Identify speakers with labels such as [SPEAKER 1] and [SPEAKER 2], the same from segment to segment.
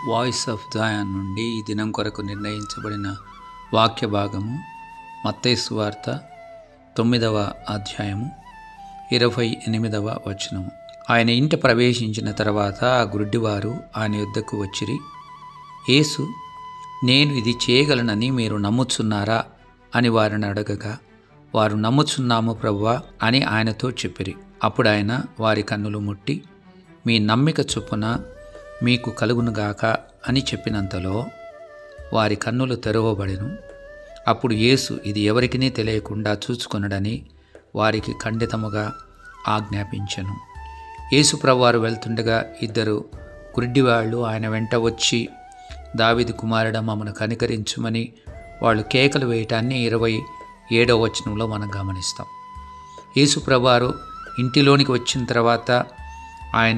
[SPEAKER 1] voice of దయాన్ నుండి ఈ దినం కొరకు నిర్ణయించబడిన వాక్య భాగము మత్తైసు వార్త తొమ్మిదవ అధ్యాయము ఇరవై ఎనిమిదవ వచనము ఆయన ఇంట ప్రవేశించిన తర్వాత ఆ గుడ్డివారు ఆయన యుద్ధకు వచ్చిరి యేసు నేను ఇది చేయగలనని మీరు నమ్ముచున్నారా అని వారిని అడగగా వారు నమ్ముచున్నాము ప్రభువా అని ఆయనతో చెప్పిరి అప్పుడు ఆయన వారి కన్నులు ముట్టి మీ నమ్మిక చొప్పున మీకు కలుగునుగాక అని చెప్పినంతలో వారి కన్నులు తెరవబడెను అప్పుడు యేసు ఇది ఎవరికినీ తెలియకుండా చూచుకొనడని వారికి ఖండితముగా ఆజ్ఞాపించెను యేసు ప్రభువారు వెళ్తుండగా ఇద్దరు గుడ్డివాళ్ళు ఆయన వెంట వచ్చి దావిది కుమారుడ మమ్మను కనికరించుమని వాళ్ళు కేకలు వేయటాన్ని ఇరవై ఏడవ వచనంలో మనం గమనిస్తాం యేసు ప్రభువారు ఇంటిలోనికి వచ్చిన తర్వాత ఆయన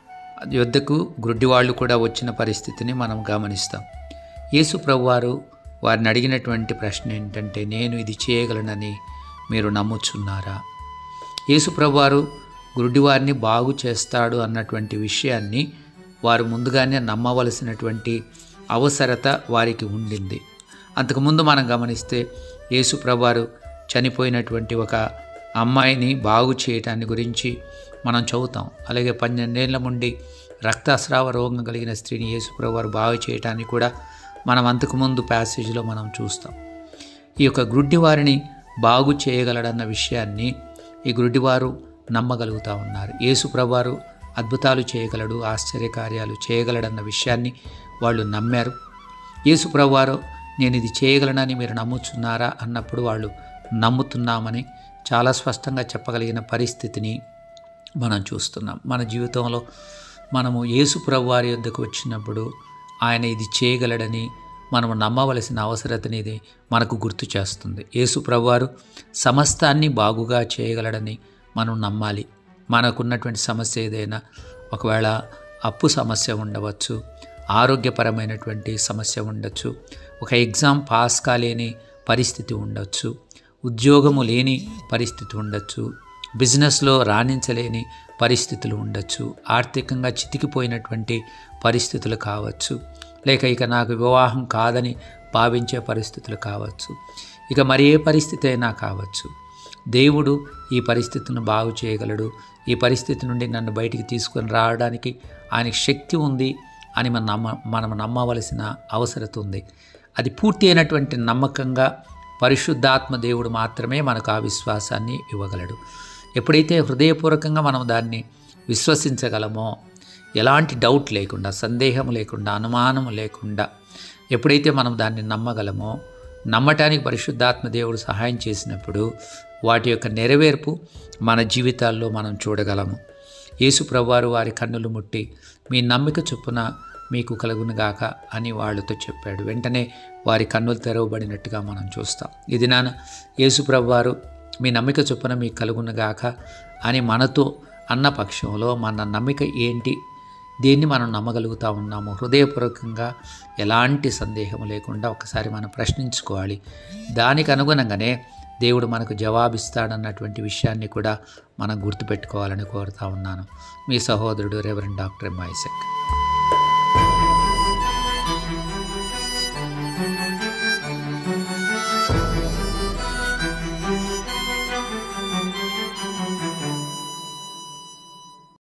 [SPEAKER 1] యుద్ధకు గుడ్డివాళ్ళు కూడా వచ్చిన పరిస్థితిని మనం గమనిస్తాం యేసు ప్రభువారు వారిని అడిగినటువంటి ప్రశ్న ఏంటంటే నేను ఇది చేయగలనని మీరు నమ్ముచున్నారా యేసు ప్రభువారు గుడ్డివారిని బాగు చేస్తాడు అన్నటువంటి విషయాన్ని వారు ముందుగానే నమ్మవలసినటువంటి అవసరత వారికి ఉండింది అంతకుముందు మనం గమనిస్తే యేసు ప్రభువారు చనిపోయినటువంటి ఒక అమ్మాయిని బాగు చేయటాన్ని గురించి మనం చదువుతాం అలాగే పన్నెండేళ్ల నుండి రక్తస్రావ రోగం కలిగిన స్త్రీని యేసుప్రభు వారు బాగు చేయటాన్ని కూడా మనం అంతకుముందు ప్యాసేజ్లో మనం చూస్తాం ఈ యొక్క గుడ్డివారిని బాగు చేయగలడన్న విషయాన్ని ఈ గుడ్డివారు నమ్మగలుగుతూ ఉన్నారు యేసుప్రభువారు అద్భుతాలు చేయగలడు ఆశ్చర్యకార్యాలు చేయగలడన్న విషయాన్ని వాళ్ళు నమ్మారు యేసుప్రభువారు నేను ఇది చేయగలనని మీరు నమ్ముచున్నారా అన్నప్పుడు వాళ్ళు నమ్ముతున్నామని చాలా స్పష్టంగా చెప్పగలిగిన పరిస్థితిని మనం చూస్తున్నాం మన జీవితంలో మనము యేసు ప్రభు వారి యొద్దకు వచ్చినప్పుడు ఆయన ఇది చేయగలడని మనము నమ్మవలసిన అవసరతని ఇది మనకు గుర్తు చేస్తుంది యేసు ప్రభువారు సమస్తాన్ని బాగుగా చేయగలడని మనం నమ్మాలి మనకున్నటువంటి సమస్య ఏదైనా ఒకవేళ అప్పు సమస్య ఉండవచ్చు ఆరోగ్యపరమైనటువంటి సమస్య ఉండొచ్చు ఒక ఎగ్జామ్ పాస్ కాలేని పరిస్థితి ఉండొచ్చు ఉద్యోగము లేని పరిస్థితి ఉండొచ్చు బిజినెస్లో రాణించలేని పరిస్థితులు ఉండొచ్చు ఆర్థికంగా చితికిపోయినటువంటి పరిస్థితులు కావచ్చు లేక ఇక నాకు వివాహం కాదని భావించే పరిస్థితులు కావచ్చు ఇక మరి ఏ పరిస్థితి అయినా కావచ్చు దేవుడు ఈ పరిస్థితిని బాగు చేయగలడు ఈ పరిస్థితి నుండి నన్ను బయటికి తీసుకొని రావడానికి ఆయనకి శక్తి ఉంది అని మనం నమ్మ మనం నమ్మవలసిన అవసరత ఉంది అది పూర్తి అయినటువంటి నమ్మకంగా పరిశుద్ధాత్మ దేవుడు మాత్రమే మనకు ఆ విశ్వాసాన్ని ఇవ్వగలడు ఎప్పుడైతే హృదయపూర్వకంగా మనం దాన్ని విశ్వసించగలమో ఎలాంటి డౌట్ లేకుండా సందేహం లేకుండా అనుమానం లేకుండా ఎప్పుడైతే మనం దాన్ని నమ్మగలమో నమ్మటానికి పరిశుద్ధాత్మ దేవుడు సహాయం చేసినప్పుడు వాటి యొక్క నెరవేర్పు మన జీవితాల్లో మనం చూడగలము యేసు ప్రభువారు వారి కన్నులు ముట్టి మీ నమ్మిక చొప్పున మీకు కలుగునుగాక అని వాళ్ళతో చెప్పాడు వెంటనే వారి కన్నులు తెరవబడినట్టుగా మనం చూస్తాం ఇది నాన్న యేసు ప్రభువారు మీ నమ్మిక చొప్పున మీకు కలుగునుగాక అని మనతో అన్న పక్షంలో మన నమ్మిక ఏంటి దేన్ని మనం నమ్మగలుగుతూ ఉన్నాము హృదయపూర్వకంగా ఎలాంటి సందేహం లేకుండా ఒకసారి మనం ప్రశ్నించుకోవాలి దానికి అనుగుణంగానే దేవుడు మనకు జవాబిస్తాడన్నటువంటి విషయాన్ని కూడా మనం గుర్తుపెట్టుకోవాలని కోరుతా ఉన్నాను మీ సహోదరుడు రెవరెండ్ డాక్టర్ ఎంఐసెక్